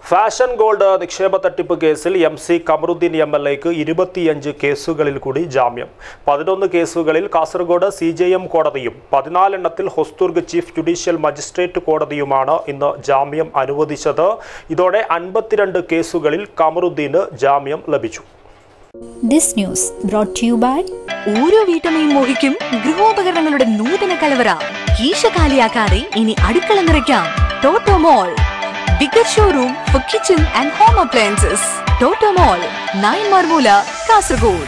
fashion gold നിക്ഷേപ തട്ടിപ്പ് കേസിൽ M C Kamaruddin M L എക്ക് ഇരുപത്തിയഞ്ച് കേസുകളിൽ കൂടി ജാമ്യം പതിനൊന്ന് കേസുകളിൽ കാസർഗോഡ് സി ജെ എം കോടതിയും പതിനാലെണ്ണത്തിൽ ഹൊസ്ദുർഗ് ചീഫ് ജുഡീഷ്യൽ മജിസ്ട്രേറ്റ് കോടതിയുമാണ് ഇന്ന് ജാമ്യം അനുവദിച്ചത് ഇതോടെ അൻപത്തിരണ്ട് കേസുകളിൽ കമറുദ്ദീന് ജാമ്യം ലഭിച്ചു This news brought to you by ഓരോ വീട്ടമ്മയും മോഹിക്കും ഗൃഹോപകരണങ്ങളുടെ നൂതന കലവറ കീശ കാലിയാക്കാതെ ഇനി അടുക്കള നിറയ്ക്കാം Toto mall bigger showroom for kitchen and home appliances Toto mall nine മർമൂല കാസർഗോഡ്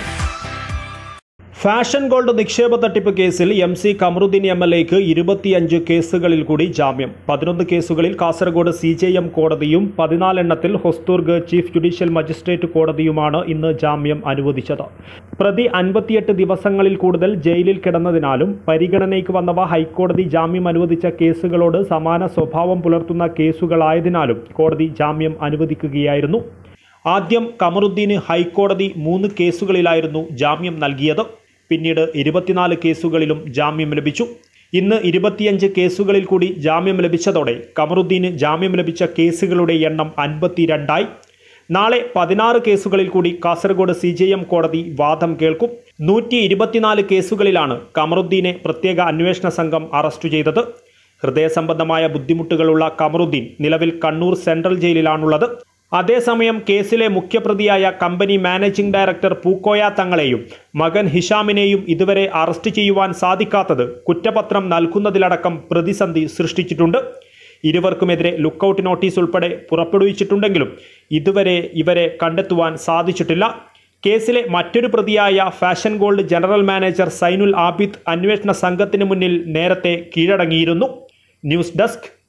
ഫാഷൻ ഗോൾഡ് നിക്ഷേപ തട്ടിപ്പ് കേസിൽ M C Kamaruddin M L എക്ക് ഇരുപത്തിയഞ്ച് കേസുകളിൽ കൂടി ജാമ്യം പതിനൊന്ന് കേസുകളിൽ കാസർഗോഡ് സി ജെ എം കോടതിയും പതിനാലെണ്ണത്തിൽ ഹൊസ്ദുർഗ് ചീഫ് ജുഡീഷ്യൽ മജിസ്ട്രേറ്റ് കോടതിയുമാണ് ഇന്ന് ജാമ്യം അനുവദിച്ചത് പ്രതി അൻപത്തിയെട്ട് ദിവസങ്ങളിൽ കൂടുതൽ ജയിലിൽ കിടന്നതിനാലും പരിഗണനയ്ക്ക് വന്നവ ഹൈക്കോടതി ജാമ്യം അനുവദിച്ച കേസുകളോട് സമാന സ്വഭാവം പുലർത്തുന്ന കേസുകളായതിനാലും കോടതി ജാമ്യം അനുവദിക്കുകയായിരുന്നു ആദ്യം കമറുദ്ദീന് ഹൈക്കോടതി മൂന്ന് കേസുകളിലായിരുന്നു ജാമ്യം നൽകിയത് പിന്നീട് ഇരുപത്തിനാല് കേസുകളിലും ജാമ്യം ലഭിച്ചു ഇന്ന് ഇരുപത്തിയഞ്ച് കേസുകളിൽ കൂടി ജാമ്യം ലഭിച്ചതോടെ കമറുദ്ദീന് ജാമ്യം ലഭിച്ച കേസുകളുടെ എണ്ണം അൻപത്തിരണ്ടായി നാളെ പതിനാറ് കേസുകളിൽ കൂടി കാസർഗോഡ് സി ജെ എം കോടതി വാദം കേൾക്കും നൂറ്റി ഇരുപത്തിനാല് കേസുകളിലാണ് കമറുദ്ദീനെ പ്രത്യേക അന്വേഷണ സംഘം അറസ്റ്റ് ചെയ്തത് ഹൃദയ സംബന്ധമായ ബുദ്ധിമുട്ടുകളുള്ള കമറുദ്ദീൻ നിലവിൽ കണ്ണൂർ സെൻട്രൽ ജയിലിലാണുള്ളത് അതേസമയം കേസിലെ മുഖ്യപ്രതിയായ കമ്പനി മാനേജിംഗ് ഡയറക്ടർ പൂക്കോയ തങ്ങളെയും മകൻ ഹിഷാമിനെയും ഇതുവരെ അറസ്റ്റ് ചെയ്യുവാൻ സാധിക്കാത്തത് കുറ്റപത്രം നൽകുന്നതിലടക്കം പ്രതിസന്ധി സൃഷ്ടിച്ചിട്ടുണ്ട് ഇരുവർക്കുമെതിരെ ലുക്കൌട്ട് നോട്ടീസ് ഉൾപ്പെടെ പുറപ്പെടുവിച്ചിട്ടുണ്ടെങ്കിലും ഇതുവരെ ഇവരെ കണ്ടെത്തുവാൻ സാധിച്ചിട്ടില്ല കേസിലെ മറ്റൊരു പ്രതിയായ fashion gold general manager Zainul Abid അന്വേഷണ സംഘത്തിന് മുന്നിൽ നേരത്തെ കീഴടങ്ങിയിരുന്നു ന്യൂസ് ഡെസ്ക്